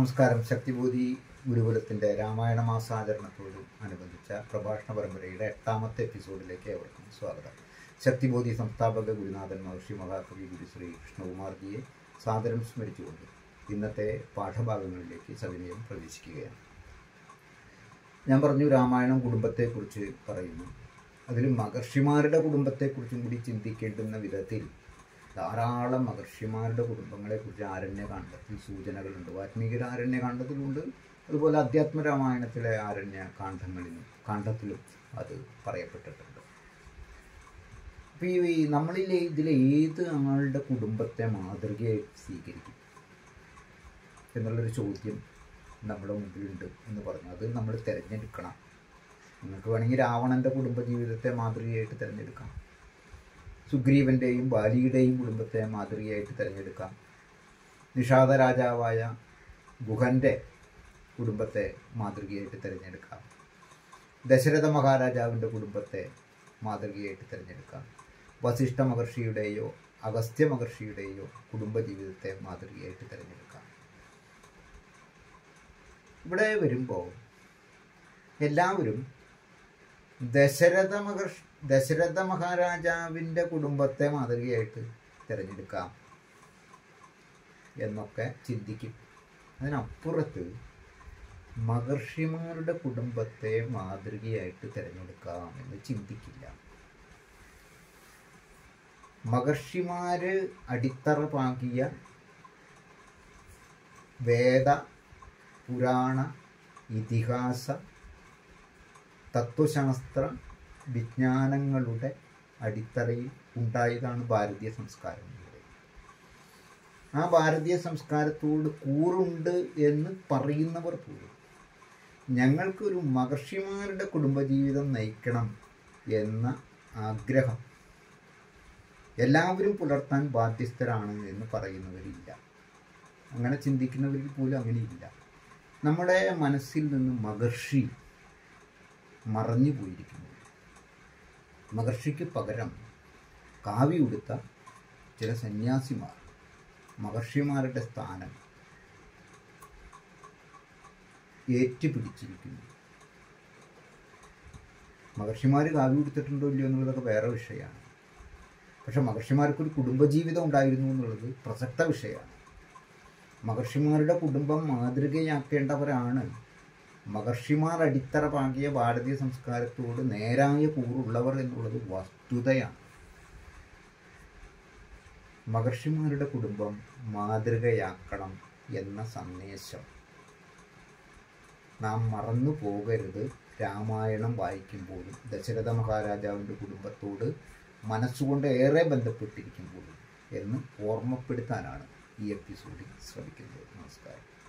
നമസ്കാരം ശക്തിബോധി ഗുരുകുലത്തിൻ്റെ രാമായണ മാസാചരണത്തോടും അനുബന്ധിച്ച പ്രഭാഷണ പരമ്പരയുടെ എട്ടാമത്തെ എപ്പിസോഡിലേക്ക് ഏവർക്കും സ്വാഗതം ശക്തിബോധി സംസ്ഥാപക ഗുരുനാഥൻ മഹർഷി മഹാകവി ഗുരുശ്രീ കൃഷ്ണകുമാർജിയെ സാദരം സ്മരിച്ചുകൊണ്ട് ഇന്നത്തെ പാഠഭാഗങ്ങളിലേക്ക് സവിനയം പ്രവേശിക്കുകയാണ് ഞാൻ പറഞ്ഞു രാമായണം കുടുംബത്തെക്കുറിച്ച് പറയുന്നു അതിൽ മഹർഷിമാരുടെ കുടുംബത്തെക്കുറിച്ചും കൂടി ചിന്തിക്കേണ്ടുന്ന വിധത്തിൽ ധാരാളം മഹർഷിമാരുടെ കുടുംബങ്ങളെക്കുറിച്ച് ആരണ്യകാണ്ഡത്തിൽ സൂചനകളുണ്ട് വാൽമീകിയുടെ ആരണ്യകാണ്ഡത്തിലുണ്ട് അതുപോലെ അധ്യാത്മ രാമായണത്തിലെ ആരണ്യ കാണ്ഡങ്ങളിലും കാണ്ഡത്തിലും അത് പറയപ്പെട്ടിട്ടുണ്ട് അപ്പോൾ ഈ നമ്മളിൽ ഇതിലെ ഏത് ആളുടെ കുടുംബത്തെ മാതൃകയായി സ്വീകരിക്കും എന്നുള്ളൊരു ചോദ്യം നമ്മുടെ മുമ്പിലുണ്ട് എന്ന് പറഞ്ഞു അത് നമ്മൾ തിരഞ്ഞെടുക്കണം നിങ്ങൾക്ക് വേണമെങ്കിൽ രാവണൻ്റെ കുടുംബജീവിതത്തെ മാതൃകയായിട്ട് തിരഞ്ഞെടുക്കാം സുഗ്രീവൻ്റെയും ബാലിയുടെയും കുടുംബത്തെ മാതൃകയായിട്ട് തിരഞ്ഞെടുക്കാം നിഷാദ രാജാവായ ഗുഹൻ്റെ കുടുംബത്തെ മാതൃകയായിട്ട് തിരഞ്ഞെടുക്കാം ദശരഥ മഹാരാജാവിൻ്റെ കുടുംബത്തെ മാതൃകയായിട്ട് തിരഞ്ഞെടുക്കാം വസിഷ്ഠ മഹർഷിയുടെയോ അഗസ്ത്യ മഹർഷിയുടെയോ കുടുംബജീവിതത്തെ മാതൃകയായിട്ട് തിരഞ്ഞെടുക്കാം ഇവിടെ വരുമ്പോൾ എല്ലാവരും ദശരഥ മഹർഷി ദശരഥ മഹാരാജാവിൻ്റെ കുടുംബത്തെ മാതൃകയായിട്ട് തിരഞ്ഞെടുക്കാം എന്നൊക്കെ ചിന്തിക്കും അതിനപ്പുറത്ത് മഹർഷിമാരുടെ കുടുംബത്തെ മാതൃകയായിട്ട് തിരഞ്ഞെടുക്കാം എന്ന് ചിന്തിക്കില്ല മഹർഷിമാര് അടിത്തറ പാകിയ വേദ പുരാണ ഇതിഹാസ തത്വശാസ്ത്ര വിജ്ഞാനങ്ങളുടെ അടിത്തറയിൽ ഉണ്ടായതാണ് ഭാരതീയ സംസ്കാരം ആ ഭാരതീയ സംസ്കാരത്തോട് കൂറുണ്ട് എന്ന് പറയുന്നവർ പോലും ഞങ്ങൾക്കൊരു മഹർഷിമാരുടെ കുടുംബജീവിതം നയിക്കണം എന്ന ആഗ്രഹം എല്ലാവരും പുലർത്താൻ ബാധ്യസ്ഥരാണ് എന്ന് പറയുന്നവരില്ല അങ്ങനെ ചിന്തിക്കുന്നവരിൽ പോലും അങ്ങനെയില്ല നമ്മുടെ മനസ്സിൽ നിന്ന് മഹർഷി മറഞ്ഞു പോയിരിക്കുന്നു മഹർഷിക്ക് പകരം കാവി ഉടുത്ത ചില സന്യാസിമാർ മഹർഷിമാരുടെ സ്ഥാനം ഏറ്റുപിടിച്ചിരിക്കുന്നു മഹർഷിമാർ കാവി കൊടുത്തിട്ടുണ്ടോ ഇല്ലയോ എന്നുള്ളതൊക്കെ വേറെ വിഷയമാണ് പക്ഷെ മഹർഷിമാർക്കൊരു കുടുംബജീവിതം ഉണ്ടായിരുന്നു എന്നുള്ളത് പ്രസക്ത വിഷയമാണ് മഹർഷിമാരുടെ കുടുംബം മാതൃകയാക്കേണ്ടവരാണ് മഹർഷിമാർ അടിത്തറ പാകിയ ഭാരതീയ സംസ്കാരത്തോട് നേരായ കൂറുള്ളവർ എന്നുള്ളത് വസ്തുതയാണ് മഹർഷിമാരുടെ കുടുംബം മാതൃകയാക്കണം എന്ന സന്ദേശം നാം മറന്നു പോകരുത് രാമായണം വായിക്കുമ്പോഴും ദശരഥ മഹാരാജാവിൻ്റെ കുടുംബത്തോട് മനസ്സുകൊണ്ട് ഏറെ ബന്ധപ്പെട്ടിരിക്കുമ്പോഴും എന്ന് ഓർമ്മപ്പെടുത്താനാണ് ഈ എപ്പിസോഡിൽ ശ്രമിക്കുന്നത് നമസ്കാരം